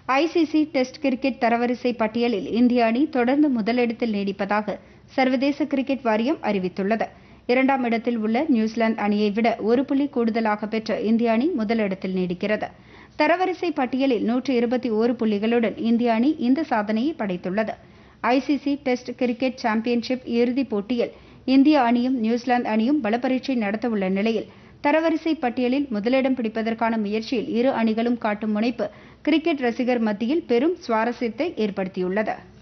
ICC test cricket தரவரிசை பட்டியலில் இந்திய அணி தொடர்ந்து முதலிடத்தில் நீடிப்பதாக சர்வதேச கிரிக்கெட் வாரியம் அறிவித்துள்ளது இரண்டாம் இடத்தில் உள்ள நியூசிலாந்து அணியை விட ஒரு புள்ளி கூடுதலாக பெற்ற இந்திய அணி முதலிடத்தில் நீடிக்கிறது தரவரிசை பட்டியலில் நூற்று இருபத்தி ஓரு புள்ளிகளுடன் இந்திய அணி இந்த சாதனையை படைத்துள்ளது ஐசிசி டெஸ்ட் கிரிக்கெட் சாம்பியன்ஷிப் இறுதிப் போட்டியில் இந்திய அணியும் நியூசிலாந்து அணியும் பலப்பரீட்சை நடத்தவுள்ள நிலையில் தரவரிசை பட்டியலில் முதலிடம் பிடிப்பதற்கான முயற்சியில் இரு அணிகளும் காட்டும் முனைப்பு கிரிக்கெட் ரசிகர் மத்தியில் பெரும் சுவாரஸ்யத்தை ஏற்படுத்தியுள்ளது